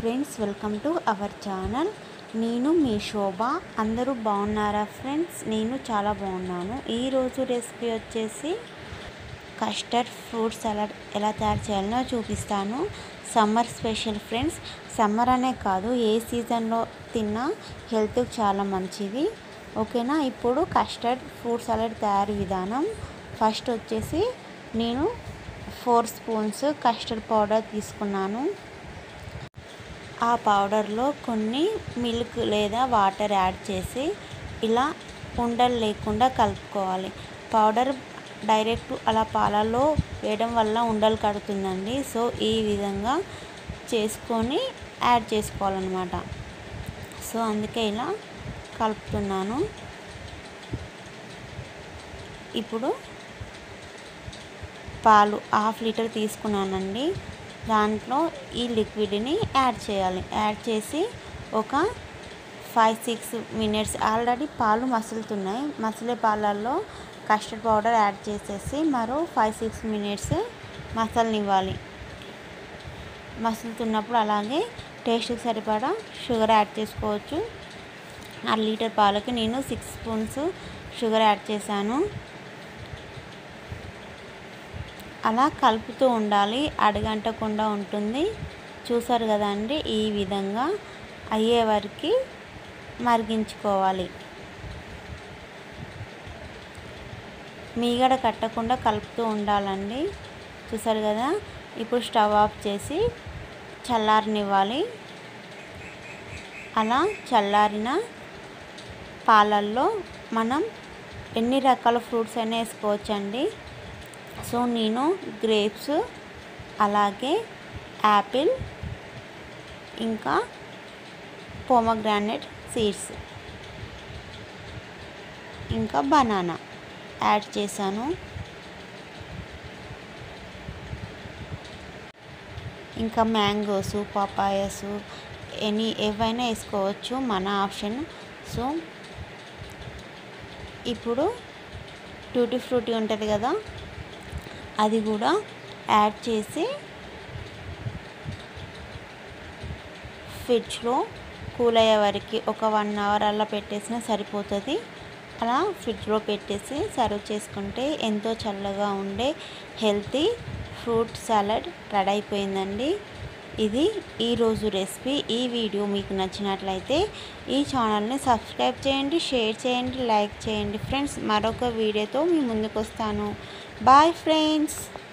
friends welcome to our channel నేను మీ శోభ అందరూ బాగున్నారా ఫ్రెండ్స్ నేను చాలా బాగున్నాను ఈరోజు రెసిపీ వచ్చేసి కస్టర్డ్ ఫ్రూట్ సలాడ్ ఎలా తయారు చేయాలో చూపిస్తాను సమ్మర్ స్పెషల్ ఫ్రెండ్స్ సమ్మర్ అనే కాదు ఏ సీజన్లో తిన్నా హెల్త్కి చాలా మంచిది ఓకేనా ఇప్పుడు కస్టర్డ్ ఫ్రూట్ సలాడ్ తయారీ విధానం ఫస్ట్ వచ్చేసి నేను ఫోర్ స్పూన్స్ కస్టర్డ్ పౌడర్ తీసుకున్నాను ఆ పౌడర్లో కొన్ని మిల్క్ లేదా వాటర్ యాడ్ చేసి ఇలా ఉండలు లేకుండా కలుపుకోవాలి పౌడర్ డైరెక్ట్ అలా పాలలో వేయడం వల్ల ఉండలు కడుతుందండి సో ఈ విధంగా చేసుకొని యాడ్ చేసుకోవాలన్నమాట సో అందుకే ఇలా కలుపుతున్నాను ఇప్పుడు పాలు హాఫ్ లీటర్ తీసుకున్నానండి దాంట్లో ఈ లిక్విడ్ని యాడ్ చేయాలి యాడ్ చేసి ఒక ఫైవ్ సిక్స్ మినిట్స్ ఆల్రెడీ పాలు మసులుతున్నాయి మసిలే పాలల్లో కస్టర్డ్ పౌడర్ యాడ్ చేసేసి మరో ఫైవ్ సిక్స్ మినిట్స్ మసలనివ్వాలి మసులుతున్నప్పుడు అలాగే టేస్ట్కి సరిపడా షుగర్ యాడ్ చేసుకోవచ్చు ఆ లీటర్ పాలకి నేను సిక్స్ స్పూన్స్ షుగర్ యాడ్ చేశాను అలా కలుపుతూ ఉండాలి అడగంటకుండా ఉంటుంది చూసారు కదండి ఈ విధంగా అయ్యే వరకు మరిగించుకోవాలి మీగడ కట్టకుండా కలుపుతూ ఉండాలండి చూసారు కదా ఇప్పుడు స్టవ్ ఆఫ్ చేసి చల్లారనివ్వాలి అలా చల్లారిన పాలల్లో మనం ఎన్ని రకాల ఫ్రూట్స్ అయినా వేసుకోవచ్చండి సో నేను గ్రేప్స్ అలాగే యాపిల్ ఇంకా పోమగ్రానైట్ సీడ్స్ ఇంకా బనానా యాడ్ చేశాను ఇంకా మ్యాంగోస్ పపాయస్ ఎనీ ఏవైనా వేసుకోవచ్చు మన ఆప్షన్ సో ఇప్పుడు టూటీ ఫ్రూటీ ఉంటుంది కదా అది కూడా యాడ్ చేసి ఫ్రిడ్జ్లో కూల్ అయ్యే వరకు ఒక వన్ అవర్ అలా పెట్టేసినా సరిపోతుంది అలా ఫ్రిడ్జ్లో పెట్టేసి సర్వ్ చేసుకుంటే ఎంతో చల్లగా ఉండే హెల్తీ ఫ్రూట్ సలాడ్ రెడీ అయిపోయిందండి ఇది ఈరోజు రెసిపీ ఈ వీడియో మీకు నచ్చినట్లయితే ఈ ఛానల్ని సబ్స్క్రైబ్ చేయండి షేర్ చేయండి లైక్ చేయండి ఫ్రెండ్స్ మరొక వీడియోతో మీ ముందుకు వస్తాను బాయ్ ఫ్రెండ్స్